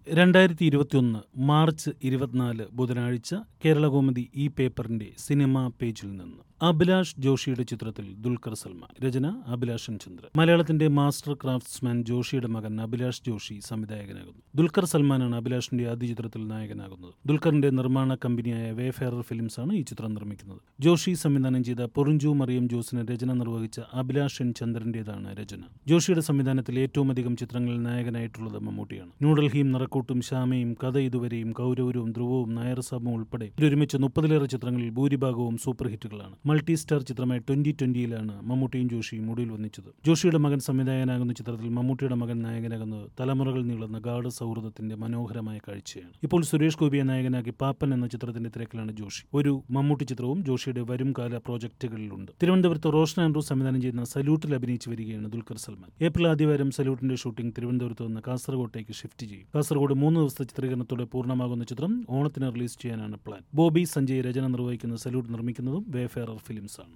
രണ്ടായിരത്തി ഇരുപത്തിയൊന്ന് മാർച്ച് ഇരുപത്തിനാല് ബുധനാഴ്ച കേരളകൗമുദി ഈ പേപ്പറിന്റെ സിനിമാ പേജിൽ നിന്ന് അഭിലാഷ് ജോഷിയുടെ ചിത്രത്തിൽ ദുൽഖർ സൽമാൻ രചന അഭിലാഷൻ ചന്ദ്രൻ മലയാളത്തിന്റെ മാസ്റ്റർ ക്രാഫ്റ്റ്സ്മാൻ ജോഷിയുടെ മകൻ അഭിലാഷ് ജോഷി സംവിധായകനാകുന്നു ദുൽഖർ സൽമാനാണ് അഭിലാഷിന്റെ ആദ്യ ചിത്രത്തിൽ നായകനാകുന്നത് ദുൽഖറിന്റെ നിർമ്മാണ കമ്പനിയായ വേഫെയറർ ഫിലിംസ് ആണ് ഈ ചിത്രം നിർമ്മിക്കുന്നത് ജോഷി സംവിധാനം ചെയ്ത പൊറിഞ്ചു മറിയം ജോസിന് രചന നിർവഹിച്ച അഭിലാഷ് എൻ ചന്ദ്രന്റേതാണ് രചന ജോഷിയുടെ സംവിധാനത്തിൽ ഏറ്റവും അധികം ചിത്രങ്ങളിൽ നായകനായിട്ടുള്ളത് മമ്മൂട്ടിയാണ് ന്യൂഡൽഹിയും നിറക്കൂട്ടും ശ്യാമയും കഥ ഇതുവരെയും കൗരവരും ധ്രുവവും നായർ സാബും ഉൾപ്പെടെ ഒരുമിച്ച് മുപ്പതിലേറെ ചിത്രങ്ങളിൽ ഭൂരിഭാഗവും സൂപ്പർ ഹിറ്റുകളാണ് മൾട്ടി സ്റ്റാർ ചിത്രമായ ട്വന്റി ട്വന്റിയിലാണ് മമ്മൂട്ടിയും ജോഷിയും ഒടുവിൽ ഒന്നിച്ചത് ജോഷിയുടെ മകൻ സംവിധായകനാകുന്ന ചിത്രത്തിൽ മമ്മൂട്ടിയുടെ മകൻ നായകനാകുന്നത് തലമുറകൾ നീളുന്ന ഗാഢ സൗഹൃദത്തിന്റെ മനോഹരമായ കാഴ്ചയാണ് ഇപ്പോൾ സുരേഷ് ഗോപിയെ നായകനാക്കി പാപ്പൻ എന്ന ചിത്രത്തിന്റെ തിരക്കിലാണ് ജോഷി ഒരു മമ്മൂട്ടി ചിത്രവും ജോഷിയുടെ വരും കാല പ്രോജക്റ്റുകളിലുണ്ട് തിരുവനന്തപുരത്ത് റോഷൻ ആൻഡ്രൂ സംവിധാനം ചെയ്യുന്ന സല്യൂട്ടിൽ അഭിനയിച്ച് വരികയാണ് ദുൽഖർ സൽമാൻ ഏപ്രിൽ ആദ്യവാരം സല്യൂട്ടിന്റെ ഷൂട്ടിംഗ് തിരുവനന്തപുരത്ത് നിന്ന് കാസർഗോട്ടേക്ക് ഷിഫ്റ്റ് ചെയ്യും കാസർഗോഡ് മൂന്ന് ദിവസത്തെ ചിത്രീകരണത്തോടെ പൂർണ്ണമാകുന്ന ചിത്രം ഓണത്തിന് റിലീസ് ചെയ്യാനാണ് പ്ലാൻ ബോബി സഞ്ജയ് രചന നിർവഹിക്കുന്ന സല്യൂട്ട് നിർമ്മിക്കുന്നതും വേഫെയറർ ഫിലിംസ് ആണ്